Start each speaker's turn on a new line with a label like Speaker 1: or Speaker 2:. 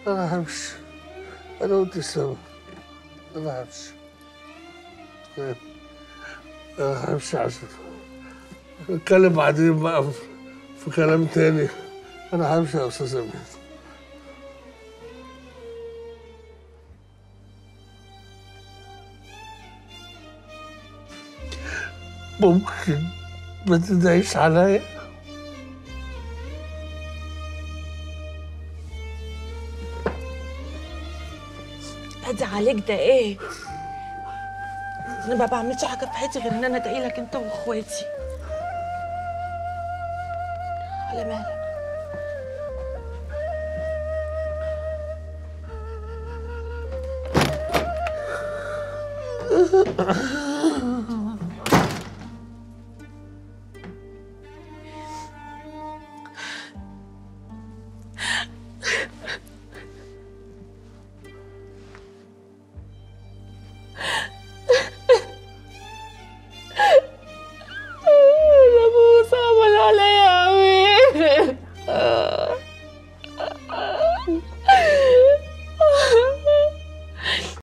Speaker 1: انا همشي انا وانت سوا انا همشي طيب. انا همشي عشان نتكلم بعدين بقى في- في كلام تاني انا همشي يا استاذ امين ممكن ما تدعيش عليا
Speaker 2: ادعي عليك ده ايه انا ما بعملش حاجه في حياتي غير ان انا ادعي لك انت واخواتي على مالك